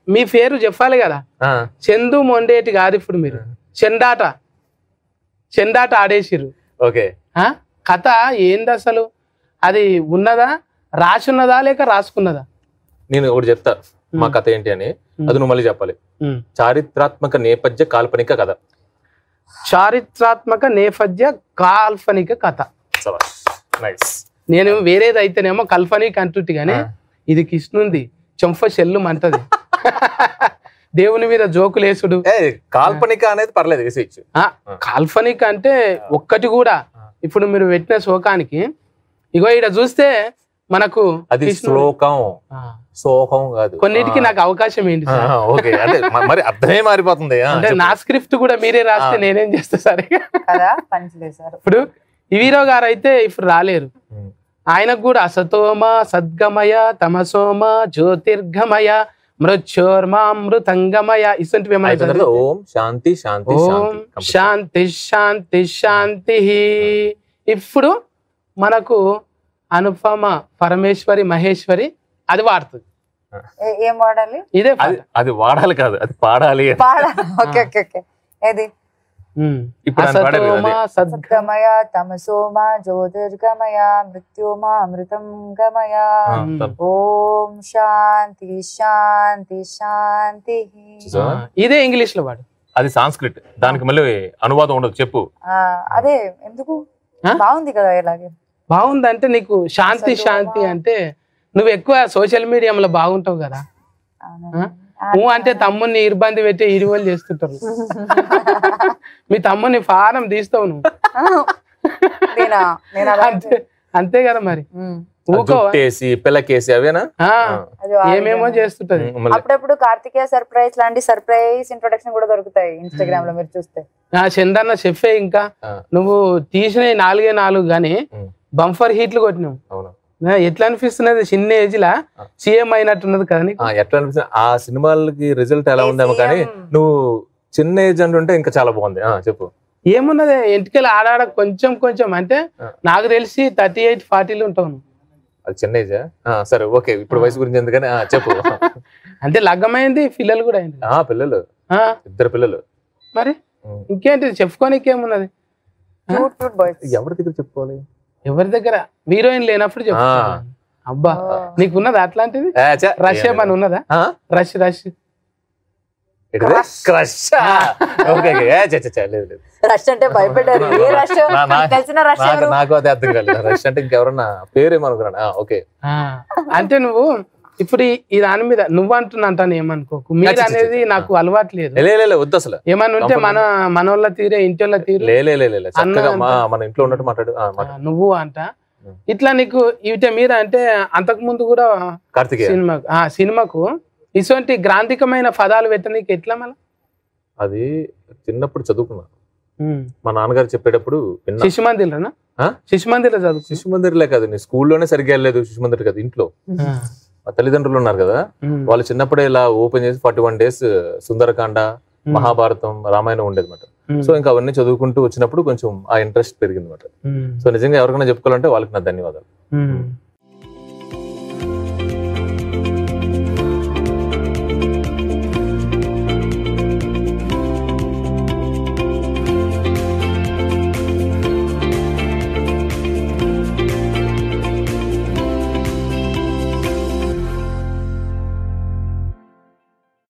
మీ పేరు చెప్పాలి కదా ఆ, చందు మొండేటి కాదు ఇప్పుడు మీరు చెండాట చెండాట ఆడేసిర్రు ఓకే ఆ? కథ ఏంది అసలు అది ఉన్నదా రాసున్నదా లేక రాసుకున్నదా నేను ఒకటి చెప్తా మా కథ ఏంటి అని అది నువ్వు మళ్ళీ చెప్పాలి ఉమ్. చారిత్రాత్మక నేపథ్య కాల్పనిక కథ చారిత్రాత్మక నేపథ్య కాల్పనిక కథ నైస్ నేను వేరేది అయితేనేమో కల్పనిక అంటుంటి కానీ ఇది కృష్ణుంది చెంఫ చెల్లు మంటది దేవుని మీద జోకులేసుడు ఏ కాల్పనిక అనేది పర్లేదు వేసేయచ్చు ఆ, కాల్పనిక అంటే ఒక్కటి కూడా ఇప్పుడు మీరు పెట్టిన శోకానికి ఇగో ఇక్కడ చూస్తే మనకు అది కృష్ణుడు- శ్లోకం ఆ, శోకం కాదు కొన్నిటికి నాకు అవకాశం ఏంటి ఆ, సార్? ఓకే అంటే మ- మరి అర్థమే మారిపోతుంది ఆ, అంటే చెప్పు. నా స్క్రిప్ట్ కూడా మీరే రాస్తే నేనేం చేస్తా సరే కదా పంచలేశారు ఇప్పుడు ఈ హీరో గారు అయితే ఇప్పుడు రాలేరు ఉమ్. ఆయనకు కూడా అసతోమ సద్గమయ తమసోమ జ్యోతిర్గమయ మృత్యోర్మామృతంగమయ ఇసంటివి ఏమైనా అయిపోయిన తర్వాత ఓం శాంతి శాంతి ఓం శాంతి శాంతి శాంతి శాంతి ఇప్పుడు మనకు అనుపమ పరమేశ్వరి మహేశ్వరి అది వాడుతుంది ఏ- ఏం వాడాలి ఇదే అది పాట. అది వాడాలి కాదు అది పాడాలి అని. పాడ ఓకే ఓకే ఓకే ఏది ఉమ్. ఇప్పుడు ఆయన పాడారు కదా, అసతోమ అదే. సద్గ సద్గమయ తమసోమ జ్యోతిర్గమయ మృత్యోమ అమృతం గమయ ఆ, ఉమ్. తప్ప. ఓం శాంతి శాంతి శాంతి చూసావా? ఆ, ఇదే ఇంగ్లీష్ లో వాడు అది సాంస్క్రిట్ దానికి మళ్ళీ అనువాదం ఉండదు చెప్పు ఆ, అదే ఎందుకు ఆ? బాగుంది కదా ఇలాగే బాగుందంటే నీకు శాంతి అసతోమ. శాంతి అంటే నువ్వు ఎక్కువ సోషల్ మీడియాలో బాగుంటావు కదా అవునా? నువ్వు అంటే తమ్ముని ఇబ్బంది పెట్టి ఇరువలు చేస్తుంటారు మీ తమ్ముని ఫారం తీస్తావు నువ్వు నేనా నేను అలా అంతే అంతే కదా మరి ఉమ్. ఊకో జుట్టేసి పిల్లకేసి అవేనా ఆ, అది వాడి ఏమేమో ఏమో. చేస్తుంటది ఉమ్, మళ్ళీ అప్పుడప్పుడు కార్తికేయ సర్ప్రైజ్ లాంటి సర్ప్రైజ్ ఇంట్రొడక్షన్ కూడా దొరుకుతాయి ఇన్స్టాగ్రామ్ లో మీరు చూస్తే ఆ చందన్న చెప్పే ఇంకా ఆ, నువ్వు తీసిన నాలుగే నాలుగు గాని ఉమ్, బంఫర్ హీట్లు కొట్టినావు అవును ఆ, ఎట్లా అనిపిస్తున్నది చిన్న ఏజ్ లా సీఎం అయినట్టున్నది కదా నీకు ఆ, ఎట్లా అనిపిస్తుంది ఆ సినిమాలకి రిజల్ట్ ఎలా ఉందేమో కానీ ACM. నువ్వు చిన్న ఏజ్ అంటుంటే ఇంకా చాలా బాగుంది ఆ, చెప్పు ఏమున్నది ఎంటికలు ఆడాడ కొంచెం కొంచెం అంటే ఆ. నాకు తెలిసి థర్టీ ఎయిట్ ఫార్టీలు ఉంటావు నువ్వు. అది చిన్న ఏజా ఆ, సరే ఓకే ఇప్పుడు వయసు గురించి ఎందుకని ఆ, చెప్పు అంటే లగ్గమైంది పిల్లలు కూడా అయింది ఆ పిల్లలు ఆ, ఇద్దరు పిల్లలు మరి ఉమ్. ఇంకేంటి చెప్పుకోనికి ఏమున్నది క్యూట్ క్యూట్ బాయ్స్ ఎవరి దగ్గర చెప్పుకోవాలి ఎవరి దగ్గర హీరోయిన్ లేనప్పుడు చెప్పుకోవాలి అబ్బా నీకున్నదా అట్లాంటిది ఏ, చ్చ. రష్ ఏమని ఉన్నదా ఆ? రష్ రష్ ఏంటిది? క్రష్ ఓకే ఓకే ఏ, చ్చ, చ్చ, చ్చ, లేదు లేదు రష్ అంటే భయపడ్డారు ఏ రష్ నా- నా- తెలిసిన రష్ నాకు ఎవరు నాకు అదే అర్థం కాలేదు రష్ అంటే ఇంకెవరన్నా పేరేమనుకున్నాను ఆ, ఓకే ఆ, అంటే నువ్వు ఇప్పుడు ఈ- ఈ దాని మీద నువ్వు అంటున్నా అంటాను ఏమనుకోకు మీరు చ్చ, చ్చ, చ్చ. అనేది నాకు అలవాటు లేదు లే లే, లే వద్దు అసలు ఏమన్నా ఉంటే మన మనోళ్ళ తీరే ఇంటి వాళ్ళ తీరు లే లే లే, లే, లే. చక్కగా అన్న మా అంత- మన ఇంట్లో ఉన్నట్టు మాట్లాడు ఆ, ఆ, మాట్లాడు నువ్వు అంట ఉం. ఇట్లా నీకు ఇవిటే మీద అంటే అంతకు ముందు కూడా కార్తికేయ సినిమాకు ఆ సినిమాకు ఇటువంటి గ్రాంధికమైన పదాలు పెట్టనీకి ఎట్లా మళ్ళీ అది చిన్నప్పుడు చదువుకున్నా మా నాన్నగారు చెప్పేటప్పుడు విన్నా శిశు మందిరనా ఆ? శిశు మందిర చదువు శిశు మందిర్లే కాదు నీ స్కూల్లోనే సరిగ్గా వెళ్ళలేదు శిశు మందిర్ కాదు ఇంట్లో మా తల్లిదండ్రులు ఉన్నారు కదా వాళ్ళు చిన్నప్పుడే ఇలా ఓపెన్ చేసి forty one days Sundarakanda Mahabharatam Ramayanam ఉండేది అనమాట సో ఇంకా అవన్నీ చదువుకుంటూ వచ్చినప్పుడు కొంచెం ఆ ఇంట్రెస్ట్ పెరిగింది అనమాట సో నిజంగా ఎవరికైనా చెప్పుకోవాలంటే వాళ్ళకి నా ధన్యవాదాలు